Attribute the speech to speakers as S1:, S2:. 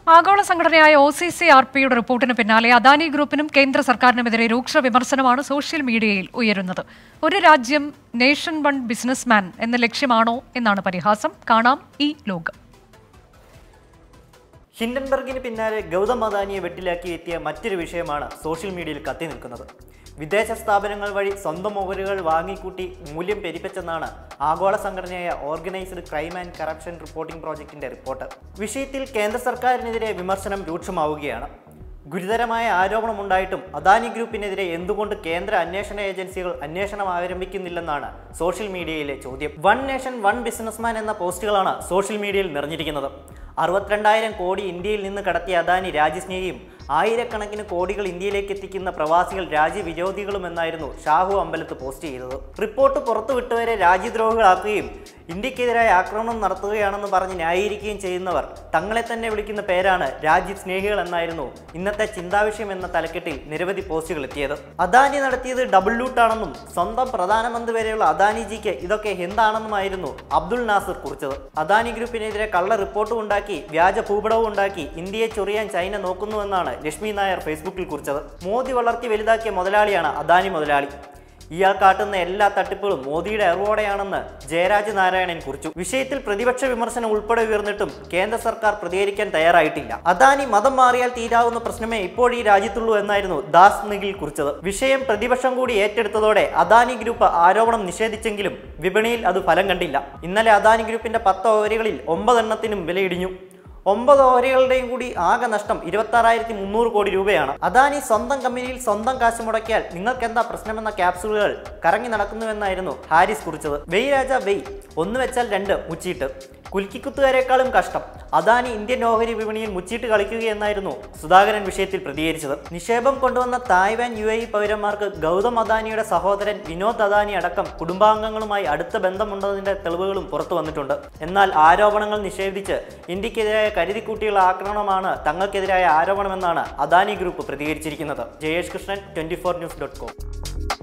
S1: ആഗോള സംഘടനയായ O C C R പിയുടെ റിപ്പോർട്ടിന് പിന്നാലെ അദാനി ഗ്രൂപ്പിനും കേന്ദ്ര സർക്കാരിനുമെതിരെ രൂക്ഷ വിമർശനമാണ് സോഷ്യൽ മീഡിയയിൽ ഉയരുന്നത് ഒരു രാജ്യം നേഷൻ വൺ ബിസിനസ്മാൻ എന്ന ലക്ഷ്യമാണോ എന്നാണ് പരിഹാസം കാണാം ഈ ലോകം
S2: ഹിൻഡൻബർഗിന് പിന്നാലെ ഗൗതം അദാനിയെ വെട്ടിലാക്കി എത്തിയ മറ്റൊരു വിഷയമാണ് സോഷ്യൽ മീഡിയയിൽ കത്തി നിൽക്കുന്നത് വിദേശ സ്ഥാപനങ്ങൾ വഴി സ്വന്തം ഓഹരികൾ വാങ്ങിക്കൂട്ടി മൂല്യം പെരുപ്പിച്ചെന്നാണ് ആഗോള സംഘടനയായ organised crime and corruption reporting പ്രോജക്റ്റിന്റെ റിപ്പോർട്ട് വിഷയത്തിൽ കേന്ദ്ര സർക്കാരിനെതിരെ വിമർശനം രൂക്ഷമാവുകയാണ് ഗുരുതരമായ ആരോപണമുണ്ടായിട്ടും അദാനി ഗ്രൂപ്പിനെതിരെ എന്തുകൊണ്ട് കേന്ദ്ര അന്വേഷണ ഏജൻസികൾ അന്വേഷണം ആരംഭിക്കുന്നില്ലെന്നാണ് സോഷ്യൽ മീഡിയയിലെ ചോദ്യം വൺ നേഷൻ വൺ ബിസിനസ്മാൻ എന്ന പോസ്റ്റുകളാണ് സോഷ്യൽ മീഡിയയിൽ നിറഞ്ഞിരിക്കുന്നത് അറുപത്തിരണ്ടായിരം കോടി ഇന്ത്യയിൽ നിന്ന് കടത്തിയ അദാനി രാജ്യസ്നേഹിയും ആയിരക്കണക്കിന് കോടികൾ ഇന്ത്യയിലേക്ക് എത്തിക്കുന്ന പ്രവാസികൾ രാജ്യവിരോധികളുമെന്നായിരുന്നു ഷാഹു അമ്പലത്ത് പോസ്റ്റ് ചെയ്തത് റിപ്പോർട്ട് പുറത്തുവിട്ടവരെ രാജ്യദ്രോഹികളാക്കുകയും ഇന്ത്യക്കെതിരായ ആക്രമണം നടത്തുകയാണെന്ന് പറഞ്ഞ് ന്യായീകരിക്കുകയും ചെയ്യുന്നവർ തങ്ങളെ തന്നെ വിളിക്കുന്ന പേരാണ് രാജ്യസ്നേഹികൾ എന്നായിരുന്നു ഇന്നത്തെ ചിന്താവിഷയം എന്ന തലക്കെട്ടിൽ നിരവധി പോസ്റ്റുകൾ എത്തിയത് അദാനി നടത്തിയത് ഡബിൾ ലൂട്ടാണെന്നും സ്വന്തം പ്രധാനമന്ത്രി വരെയുള്ള അദാനിജിക്ക് ഇതൊക്കെ എന്താണെന്നുമായിരുന്നു അബ്ദുൾ നാസർ കുറിച്ചത് അദാനി ഗ്രൂപ്പിനെതിരെ കള്ള റിപ്പോർട്ടും ഉണ്ടാക്കി വ്യാജ ഭൂപടവും ഉണ്ടാക്കി ഇന്ത്യയെ ചൊറിയാൻ ചൈന നോക്കുന്നുവെന്നാണ് ലക്ഷ്മി നായർ ഫേസ്ബുക്കിൽ കുറിച്ചത് മോദി വളർത്തി വലുതാക്കിയ മുതലാളിയാണ് അദാനി മുതലാളി ഇയാൾ കാട്ടുന്ന എല്ലാ തട്ടിപ്പുകളും മോദിയുടെ അറിവോടെയാണെന്ന് ജയരാജ് നാരായണൻ കുറിച്ചു വിഷയത്തിൽ പ്രതിപക്ഷ വിമർശനം ഉൾപ്പെടെ ഉയർന്നിട്ടും കേന്ദ്ര സർക്കാർ പ്രതികരിക്കാൻ തയ്യാറായിട്ടില്ല അദാനി മതം മാറിയാൽ തീരാവുന്ന പ്രശ്നമേ ഇപ്പോൾ ഈ രാജ്യത്തുള്ളൂ എന്നായിരുന്നു ദാസ് നിഖിൽ കുറിച്ചത് വിഷയം പ്രതിപക്ഷം കൂടി ഏറ്റെടുത്തതോടെ അദാനി ഗ്രൂപ്പ് ആരോപണം നിഷേധിച്ചെങ്കിലും വിപണിയിൽ അത് ഫലം കണ്ടില്ല ഇന്നലെ അദാനി ഗ്രൂപ്പിന്റെ പത്ത് ഓഹരികളിൽ ഒമ്പതെണ്ണത്തിനും വിലയിടിഞ്ഞു ഒമ്പത് ഓഹരികളുടെയും കൂടി ആകെ നഷ്ടം ഇരുപത്തി ആറായിരത്തി മുന്നൂറ് കോടി രൂപയാണ് അദാനി സ്വന്തം കമ്പനിയിൽ സ്വന്തം കാശ് മുടക്കിയാൽ നിങ്ങൾക്ക് എന്താ പ്രശ്നമെന്ന ക്യാപ്സൂളുകൾ കറങ്ങി നടക്കുന്നുവെന്നായിരുന്നു ഹാരിസ് കുറിച്ചത് വെയ് രാജ വെയ് ഒന്ന് വെച്ചാൽ രണ്ട് മുച്ചീട്ട് കുലുക്കിക്കുത്തുകാരെക്കാളും കഷ്ടം അദാനി ഇന്ത്യൻ ഓഹരി വിപണിയിൽ മുച്ചീട്ട് കളിക്കുകയെന്നായിരുന്നു സുധാകരൻ വിഷയത്തിൽ പ്രതികരിച്ചത് നിക്ഷേപം കൊണ്ടുവന്ന തായ്വാൻ യു എ ഇ പൗരന്മാർക്ക് ഗൗതം അദാനിയുടെ സഹോദരൻ വിനോദ് അദാനി അടക്കം കുടുംബാംഗങ്ങളുമായി അടുത്ത ബന്ധമുണ്ടതിന്റെ തെളിവുകളും പുറത്തു വന്നിട്ടുണ്ട് എന്നാൽ ആരോപണങ്ങൾ നിഷേധിച്ച് ഇന്ത്യക്കെതിരായ കരുതിക്കൂട്ടിയുള്ള ആക്രമണമാണ് തങ്ങൾക്കെതിരായ ആരോപണമെന്നാണ് അദാനി ഗ്രൂപ്പ് പ്രതികരിച്ചിരിക്കുന്നത് Jayesh Krishnan twenty news dot com